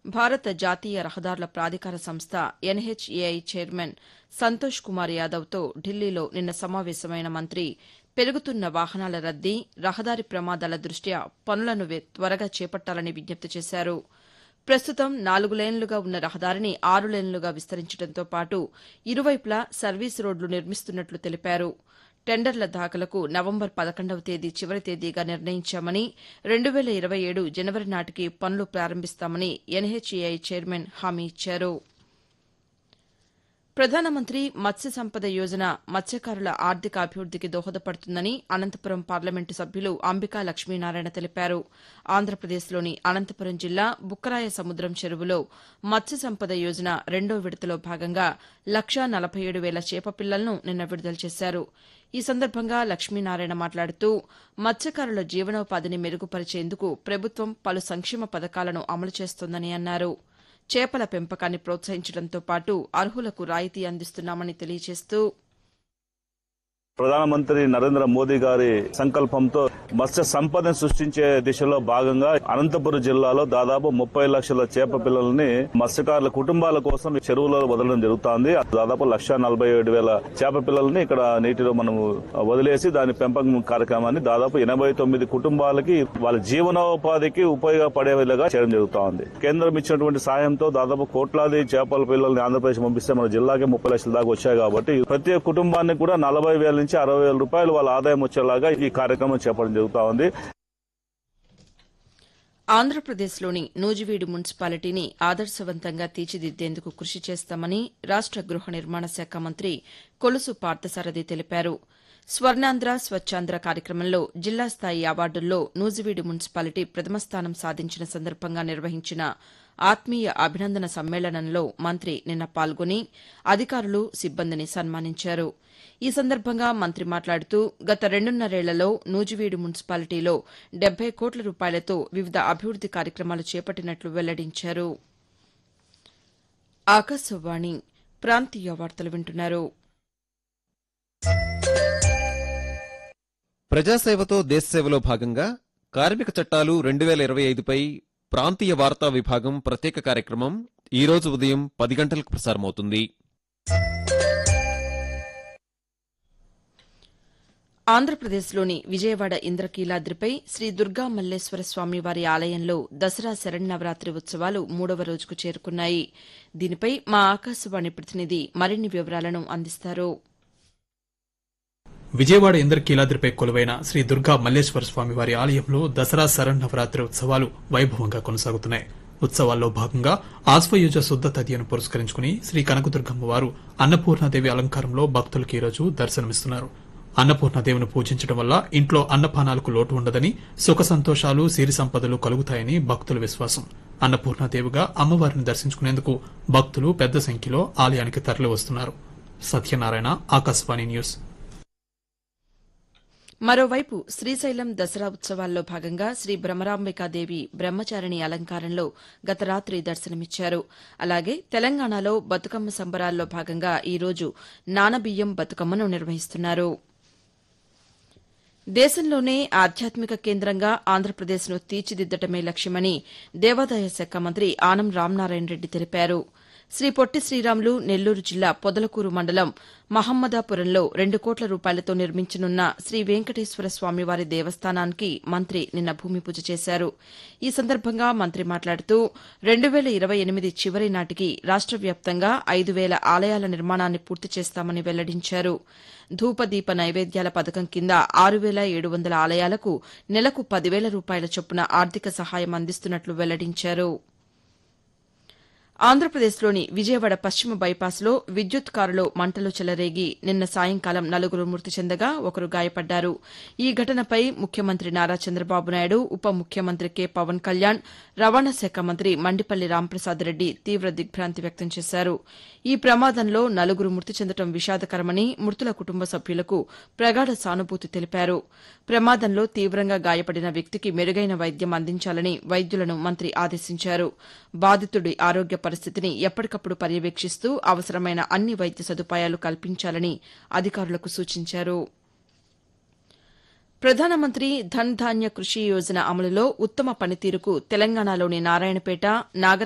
భారత జాతీయ రహదారుల ప్రాధికార సంస్థ ఎన్హెచ్ఏఐ చైర్మన్ సంతోష్ కుమార్ యాదవ్తో ఢిల్లీలో నిన్న సమావేశమైన మంత్రి పెరుగుతున్న వాహనాల రద్దీ రహదారి ప్రమాదాల దృష్ట్యా పనులను త్వరగా చేపట్టాలని విజ్ఞప్తి చేశారు ప్రస్తుతం నాలుగు లేన్లుగా ఉన్న రహదారిని ఆరు లేన్లుగా విస్తరించడంతో పాటు ఇరువైపులా సర్వీస్ రోడ్లు నిర్మిస్తున్నట్లు తెలిపారు టెండర్ల దాఖలకు నవంబర్ పదకొండవ తేదీ చివరి తేదీగా నిర్ణయించామని రెండు వేల ఇరవై ఏడు జనవరి నాటికి పనులు ప్రారంభిస్తామని ఎన్హెచ్ఏఐ చైర్మన్ హామీ ఇచ్చారు ప్రధానమంత్రి మత్స్య సంపద యోజన మత్స్యకారుల ఆర్థిక అభివృద్దికి దోహదపడుతుందని అనంతపురం పార్లమెంటు సభ్యులు అంబికా లక్ష్మీనారాయణ తెలిపారు ఆంధ్రప్రదేశ్లోని అనంతపురం జిల్లా బుక్కరాయ సముద్రం చెరువులో మత్స్య సంపద యోజన రెండో విడతలో భాగంగా లక్షా నలభై ఏడు వేల చేప పిల్లలను నిన్న విడుదల చేశారు ఈ సందర్భంగా లక్ష్మీనారాయణ మాట్లాడుతూ మత్స్యకారుల జీవనోపాధిని మెరుగుపరిచేందుకు ప్రభుత్వం పలు సంక్షేమ పథకాలను అమలు చేస్తోందని అన్నారు చేపల పెంపకాన్ని ప్రోత్సహించడంతో పాటు అర్హులకు రాయితీ అందిస్తున్నామని తెలియజేస్తూ ప్రధానమంత్రి నరేంద్ర మోదీ గారి సంకల్పంతో మత్స్య సంపదను సృష్టించే దిశలో భాగంగా అనంతపురం జిల్లాలో దాదాపు ముప్పై లక్షల చేప పిల్లల్ని మత్స్యకారుల కుటుంబాల కోసం చెరువులో వదలడం జరుగుతోంది దాదాపు లక్ష నలభై ఏడు వేల చేప పిల్లల్ని ఇక్కడ నీటిలో మనం వదిలేసి దాని పెంపకం కార్యక్రమాన్ని దాదాపు ఎనభై తొమ్మిది కుటుంబాలకి వాళ్ళ జీవనోపాధికి ఉపయోగపడే విధంగా చేయడం జరుగుతోంది కేంద్రం ఇచ్చినటువంటి సాయంతో దాదాపు కోట్లాది చేపల పిల్లల్ని ఆంధ్రప్రదేశ్ పంపిస్తే మన జిల్లాకి ముప్పై లక్షల దాకా వచ్చాయి కాబట్టి ప్రతి కుటుంబానికి కూడా నలభై వేల నుంచి అరవై వేల రూపాయలు వాళ్ళ ఆదాయం వచ్చేలాగా ఈ కార్యక్రమం చేపట్టడం జరుగుతా ఉంది ఆంధ్రప్రదేశ్లోని నూజివీడు మున్సిపాలిటీని ఆదర్శవంతంగా తీర్చిదిద్దేందుకు కృషి చేస్తామని రాష్ట గృహ నిర్మాణ శాఖ మంత్రి కొలుసు పార్థసారథి తెలిపారు స్వర్ణాంధ్ర స్వచ్ఛాంధ్ర కార్యక్రమంలో జిల్లా స్థాయి అవార్డుల్లో నూజివీడు మున్సిపాలిటీ ప్రథమ స్థానం సాధించిన సందర్భంగా నిర్వహించిన ఆత్మీయ అభినందన సమ్మేళనంలో మంత్రి నిన్న పాల్గొని అధికారులు సిబ్బందిని సన్మానించారు ఈ సందర్భంగా మంత్రి మాట్లాడుతూ గత రెండున్నరేళ్లలో నూజివీడు మున్సిపాలిటీలో డెబ్బై కోట్ల రూపాయలతో వివిధ అభివృద్ది కార్యక్రమాలు చేపట్టినట్లు వెల్లడించారు ఆకాశవాణి ప్రాంతీయ వార్తలు వింటున్నారు ప్రజాసేవతో దేశసేవలో భాగంగా కార్మిక చట్టాలు రెండు వేల ఇరవై ఐదుపై ప్రాంతీయ వార్తా విభాగం ప్రత్యేక కార్యక్రమం ఈ రోజు ఉదయం పది గంటలకు ప్రసారమవుతుంది ఆంధ్రప్రదేశ్లోని విజయవాడ ఇంద్రకీలాద్రిపై శ్రీ దుర్గా మల్లేశ్వర స్వామి వారి ఆలయంలో దసరా శరన్నవరాత్రి ఉత్సవాలు మూడవ రోజుకు చేరుకున్నాయి దీనిపై మా ఆకాశవాణి ప్రతినిధి మరిన్ని వివరాలను అందిస్తారు విజయవాడ ఇంద్రకీలాద్రిపై కొలువైన శ్రీ దుర్గా మల్లేశ్వర స్వామి వారి ఆలయంలో దసరా శరన్నవరాత్రి ఉత్సవాలు వైభవంగా కొనసాగుతున్నాయి ఉత్సవాల్లో భాగంగా ఆశ్వయుజ శుద్ధ తదియను పురస్కరించుకుని శ్రీ కనకదుర్గమ్మ వారు అన్నపూర్ణాదేవి అలంకారంలో భక్తులకు ఈరోజు దర్శనమిస్తున్నారు అన్నపూర్ణాదేవిని పూజించడం వల్ల ఇంట్లో అన్నపానాలకు లోటు ఉండదని సుఖ సంతోషాలు సిరి సంపదలు కలుగుతాయని భక్తుల విశ్వాసం అన్నపూర్ణాదేవిగా అమ్మవారిని దర్శించుకునేందుకు భక్తులు పెద్ద సంఖ్యలో ఆలయానికి తరలి వస్తున్నారు సత్యనారాయణ ఆకాశవాణి న్యూస్ మరోవైపు శ్రీశైలం దసరా ఉత్సవాల్లో భాగంగా శ్రీ భ్రమరాంబికాదేవి బ్రహ్మచారిణి అలంకారంలో గత రాత్రి దర్శనమిచ్చారు అలాగే తెలంగాణలో బతుకమ్మ సంబరాల్లో భాగంగా ఈరోజు నానబియ్యం బతుకమ్మను నిర్వహిస్తున్నారు దేశంలోనే ఆధ్యాత్మిక కేంద్రంగా ఆంధ్రప్రదేశ్ను తీర్చిదిద్దటమే లక్ష్యమని దేవాదాయ శాఖ మంత్రి ఆనం రామనారాయణ రెడ్డి తెలిపారు శ్రీ పొట్టి శ్రీరాములు నెల్లూరు జిల్లా పొదలకూరు మండలం మహమ్మదాపురంలో రెండు కోట్ల రూపాయలతో నిర్మించనున్న శ్రీ వెంకటేశ్వర స్వామివారి దేవస్థానానికి మంత్రి నిన్న భూమి పూజ చేశారు ఈ సందర్భంగా మంత్రి మాట్లాడుతూ రెండు వేల ఇరవై ఎనిమిది చివరి నాటికి రాష్ట వ్యాప్తంగా ఐదు వేల ఆలయాల నిర్మాణాన్ని పూర్తి చేస్తామని వెల్లడించారు ధూపదీప నైవేద్యాల పథకం కింద ఆరు వేల ఏడు వందల ఆలయాలకు నెలకు పదివేల రూపాయల చొప్పున ఆర్థిక సహాయం అందిస్తున్నట్లు వెల్లడించారు ఆంధ్రప్రదేశ్లోని విజయవాడ పశ్చిమ బైపాస్లో విద్యుత్ కారులో మంటలు చెలరేగి నిన్న సాయంకాలం నలుగురు మృతి చెందగా ఒకరు గాయపడ్డారు ఈ ఘటనపై ముఖ్యమంత్రి నారా చంద్రబాబు నాయుడు ఉప ముఖ్యమంత్రి కె పవన్ కళ్యాణ్ రవాణా శాఖ మంత్రి మండిపల్లి రాంప్రసాద్ రెడ్డి తీవ్ర దిగ్భ్రాంతి వ్యక్తం చేశారు ఈ ప్రమాదంలో నలుగురు మృతి చెందడం విషాదకరమని మృతుల కుటుంబ సభ్యులకు ప్రగాఢ సానుభూతి తెలిపారు ప్రమాదంలో తీవ్రంగా గాయపడిన వ్యక్తికి మెరుగైన వైద్యం అందించాలని వైద్యులను మంత్రి ఆదేశించారు బాధితుడి ఆరోగ్య పరిస్థితిని ఎప్పటికప్పుడు పర్యవేక్షిస్తూ అవసరమైన అన్ని వైద్య సదుపాయాలు కల్పించాలని అధికారులకు సూచించారు ప్రధానమంత్రి ధన్ ధాన్య కృషి యోజన అమలులో ఉత్తమ పనితీరుకు తెలంగాణలోని నారాయణపేట నాగర్